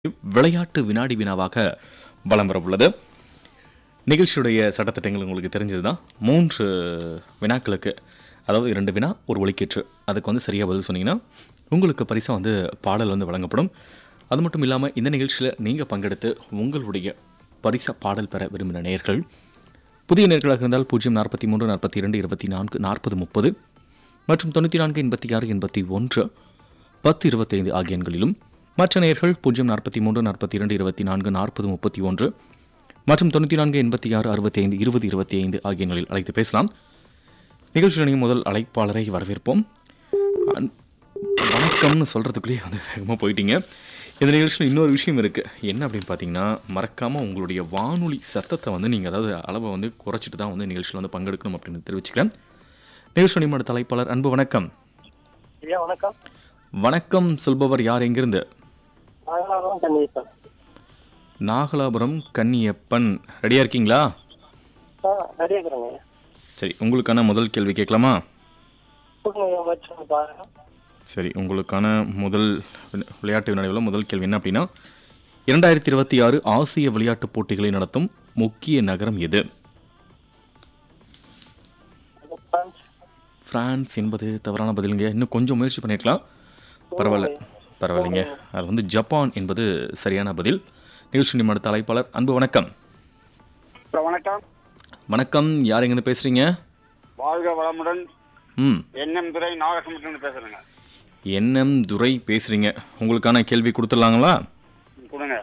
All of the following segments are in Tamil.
விளையாட்டு வினாடி வினாவாக வலம் வர உள்ளது நிகழ்ச்சியுடைய சட்டத்திட்டங்கள் உங்களுக்கு தெரிஞ்சதுதான் மூன்று வினாக்களுக்கு அதாவது இரண்டு வினா ஒரு ஒலிக்கேற்று அதுக்கு வந்து சரியாக பதில் சொன்னீங்கன்னா உங்களுக்கு பரிசாக வந்து பாடல் வந்து வழங்கப்படும் அது மட்டும் இல்லாமல் இந்த நிகழ்ச்சியில் நீங்கள் பங்கெடுத்து உங்களுடைய பரிசா பாடல் பெற விரும்பின நேயர்கள் புதிய நேர்களாக இருந்தால் பூஜ்ஜியம் நாற்பத்தி மூன்று நாற்பத்தி இரண்டு இருபத்தி நான்கு நாற்பது முப்பது மற்றும் தொண்ணூற்றி நான்கு எண்பத்தி ஆறு எண்பத்தி ஒன்று பத்து இருபத்தைந்து ஆகிய எண்களிலும் மற்ற நேயர்கள் பூஜ்ஜியம் நாற்பத்தி மூன்று நாற்பத்தி இரண்டு இருபத்தி நான்கு நாற்பது முப்பத்தி ஒன்று மற்றும் தொண்ணூற்றி நான்கு எண்பத்தி ஆறு அறுபத்தி ஐந்து இருபது இருபத்தி ஐந்து ஆகிய எண்களில் அழைத்து பேசலாம் நிகழ்ச்சியின் முதல் அழைப்பாளரை வரவேற்போம் அன்- வணக்கம்னு சொல்கிறதுக்குள்ளேயே வந்து வேகமாக போயிட்டீங்க இந்த நிகழ்ச்சியில் இன்னொரு விஷயம் இருக்குது என்ன அப்படின்னு பார்த்தீங்கன்னா மறக்காமல் உங்களுடைய வானொலி சத்தத்தை வந்து நீங்கள் அதாவது அளவை வந்து குறைச்சிட்டு தான் வந்து நிகழ்ச்சியில் வந்து பங்கெடுக்கணும் அப்படின்னு தெரிவிச்சுக்கிறேன் நிகழ்ச்சி நிமிட தலைப்பாளர் அன்பு வணக்கம் ஐயா வணக்கம் வணக்கம் சொல்பவர் யார் எங்கிருந்து நாகலாபுரம் கன்னியப்பன் நாகலாபுரம் கன்னியப்பன் ரெடியாக இருக்கீங்களா ஆ ரெடியாக இருக்கிறேங்க சரி உங்களுக்கான முதல் கேள்வி கேட்கலாமா கொடுங்க ஐயா முயற்சி பாருங்க சரி உங்களுக்கான முதல் விளை- விளையாட்டு வினாடியில் முதல் கேள்வி என்ன அப்படின்னா இரண்டாயிரத்தி இருபத்தி ஆறு ஆசிய விளையாட்டுப் போட்டிகளை நடத்தும் முக்கிய நகரம் எது பிரான்ஸ் பிரான்ஸ் என்பது தவறான பதிலுங்க இன்னும் கொஞ்சம் முயற்சி பண்ணியிருக்கலாம் பரவாயில்ல பரவாயில்லைங்க அது வந்து ஜப்பான் என்பது சரியான பதில் நிகழ்ச்சி நிமிட தலைப்பாளர் அன்பு வணக்கம் அப்புறம் வணக்கம் வணக்கம் யார் எங்கேருந்து பேசுகிறீங்க வாழ்க வளமுடன் ம் என்எம் துறை நாகசமுத்திரம் பேசுறேங்க என்எம் துரை பேசுகிறீங்க உங்களுக்கான கேள்வி கொடுத்துடலாங்களா கொடுங்க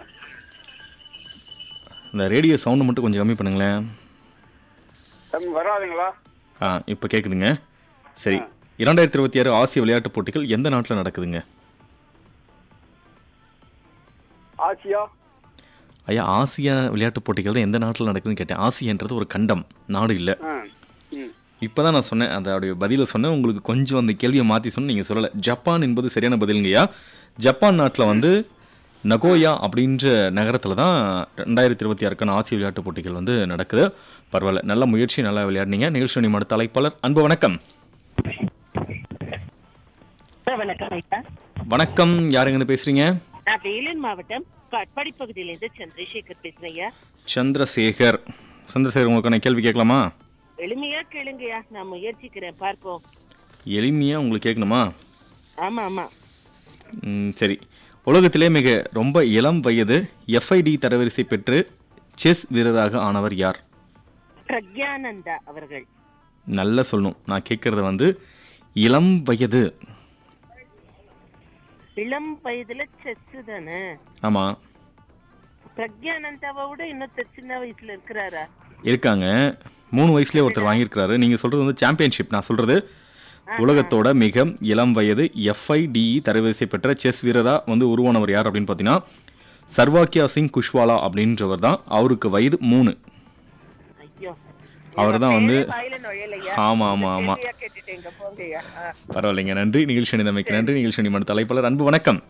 இந்த ரேடியோ சவுண்டு மட்டும் கொஞ்சம் கம்மி பண்ணுங்களேன் தம்பி வராதுங்களா ஆ இப்போ கேட்குதுங்க சரி இரண்டாயிரத்தி இருபத்தி ஆறு ஆசிய விளையாட்டுப் போட்டிகள் எந்த நாட்டில் நடக்குதுங்க ஆசியா ஐயா ஆசிய விளையாட்டுப் போட்டிகள் தான் எந்த நாட்டில் நடக்குதுன்னு கேட்டேன் ஆசியன்றது ஒரு கண்டம் நாடு இல்லை ஆ ம் இப்போ தான் நான் சொன்னேன் அதோடைய பதிலை சொன்னேன் உங்களுக்கு கொஞ்சம் அந்த கேள்வியை மாற்றி சொன்ன நீங்கள் சொல்லலை ஜப்பான் என்பது சரியான பதிலுங்கய்யா ஜப்பான் நாட்டில் வந்து நகோயா அப்படின்ற நகரத்தில் தான் ரெண்டாயிரத்தி இருபத்தி ஆறுக்கான ஆசிய விளையாட்டுப் போட்டிகள் வந்து நடக்குது பரவாயில்ல நல்ல முயற்சி நல்லா விளையாடுனீங்க நிகழ்ச்சி நிமிட தலைப்பாளர் அன்பு வணக்கம் சார் வணக்கம் ஐயா வணக்கம் யாருங்க பேசுறீங்க நான் வேலூர் மாவட்டம் காட்பாடி பகுதியிலிருந்து சந்திரசேகர் பேசுறேன் ஐயா சந்திரசேகர் சந்திரசேகர் உங்களுக்கான கேள்வி கேட்கலாமா எளிமையா கேளுங்கய்யா நான் முயற்சிக்கிறேன் பார்ப்போம் எளிமையாக உங்களுக்கு கேட்கணுமா ஆமா ஆமா ம், சரி உலகத்திலே மிக ரொம்ப இளம் வயது எஃப்ஐடி தரவரிசை பெற்று செஸ் வீரராக ஆனவர் யார் பிரக்யானந்தா அவர்கள் நல்லா சொல்லணும் நான் கேட்கறது வந்து இளம் வயது இளம் வயதுல செஸ் தானே ஆமாம் பிரக்யானந்தாவை விட இன்னும் தெ- சின்ன வயசுல இருக்கிறாரா இருக்காங்க மூணு வயசுலேயே ஒருத்தர் வாங்கியிருக்கிறாரு நீங்கள் சொல்கிறது வந்து சாம்பியன்ஷிப் நான் சொல்கிறது உலகத்தோட மிக இளம் வயது எஃப்ஐடிஇ தரவரிசை பெற்ற செஸ் வீரராக வந்து உருவானவர் யார் அப்படின்னு பார்த்தீங்கன்னா சர்வாக்கியா சிங் குஷ்வாலா அப்படின்றவர் தான் அவருக்கு வயது மூணு ஐயோ அவர்தான் வந்து பேரே வாயில நுழையலையா ஆமா ஆமா ஆமா கேள்வியா கேட்டுட்டேங்க போங்கய்யா ஆ. பரவாயில்லைங்க நன்றி நிகழ்ச்சி அணிந்தமைக்கு நன்றி நிகழ்ச்சி அணிமன் தலைப்பாளர் அன்பு வணக்கம்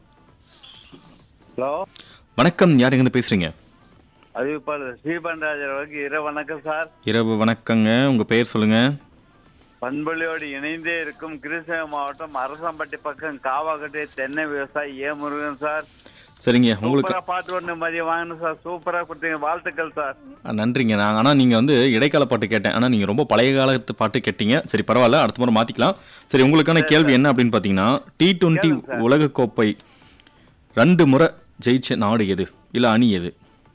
ஹலோ வணக்கம் யார் எங்கேருந்து பேசுறீங்க அறிவிப்பாளர் ஸ்ரீபன்ராஜர் அவருக்கு இர வணக்கம் சார் இரவு வணக்கங்க உங்க பெயர் சொல்லுங்க பண்பொழியோடு இணைந்தே இருக்கும் கிருஷ்ணகிரி மாவட்டம் அரசம்பட்டி பக்கம் காவாக்கட்டை தென்னை விவசாயி ஏ முருகன் சார் சரிங்க உங்களுக்கு சூப்பரா பாட்டு ஒன்று மதியம் வாங்கணும் சார் சூப்பரா கொடுத்தீங்க வாழ்த்துக்கள் சார் ஆ, நன்றிங்க நான் ஆனால் நீங்கள் வந்து இடைக்கால பாட்டு கேட்டேன் ஆனால் நீங்கள் ரொம்ப பழைய காலத்து பாட்டு கேட்டீங்க சரி பரவாயில்ல அடுத்த முறை மாற்றிக்கலாம் சரி உங்களுக்கான கேள்வி என்ன அப்படின்னு பார்த்தீங்கன்னா டி டுவெண்ட்டி உலகக்கோப்பை ரெண்டு முறை ஜெயிச்ச நாடு எது இல்லை அணி எது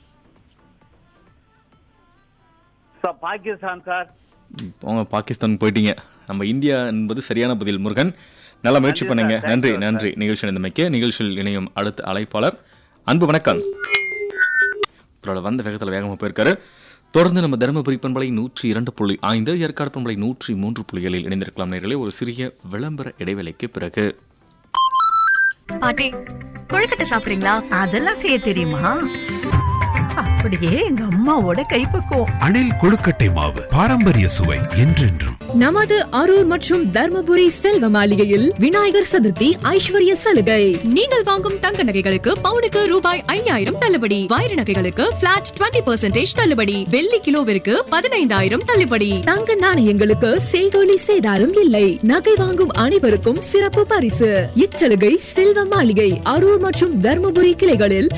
சார் பாகிஸ்தான் சார் ம், போங்க பாகிஸ்தான் போயிட்டீங்க நம்ம இந்தியா என்பது சரியான பதில் முருகன் நல்லா முயற்சி நன்றி பண்ணுங்க சார். நன்றி Thank you, நன்றி நிகழ்ச்சி இணைந்தமைக்கு நிகழ்ச்சியில் இணையும் அடுத்த அழைப்பாளர் அன்பு வணக்கம் அப்புறம் வந்த வேகத்தில் வேகமாக போயிருக்காரு தொடர்ந்து நம்ம தருமபுரி பண்பலை நூற்றி இரண்டு புள்ளி ஐந்து ஏற்காடு பண்பலை நூற்றி மூன்று புள்ளிகளில் இணைந்திருக்கலாம் நேர்களே ஒரு சிறிய விளம்பர இடைவேளைக்கு பிறகு பாட்டி கொழுக்கட்டை சாப்பிடுறீங்களா அதெல்லாம் செய்ய தெரியுமா அப்படியே எங்க அம்மாவோட கைப்பக்குவம் அணில் கொழுக்கட்டை மாவு பாரம்பரிய சுவை என்றென்றும் நமது அரூர் மற்றும் தர்மபுரி செல்வ மாளிகையில் விநாயகர் சதுர்த்தி ஐஸ்வர்ய சலுகை நீங்கள் வாங்கும் தங்க நகைகளுக்கு பவுனுக்கு ரூபாய் ஐயாயிரம் தள்ளுபடி வைர நகைகளுக்கு பிளாட் 20% தள்ளுபடி வெள்ளி கிலோவிற்கு பதினைந்தாயிரம் தள்ளுபடி தங்க நாணயங்களுக்கு செய்கோலி சேதாரம் இல்லை நகை வாங்கும் அனைவருக்கும் சிறப்பு பரிசு இச்சலுகை செல்வ மாளிகை அரூர் மற்றும் தர்மபுரி கிளைகளில்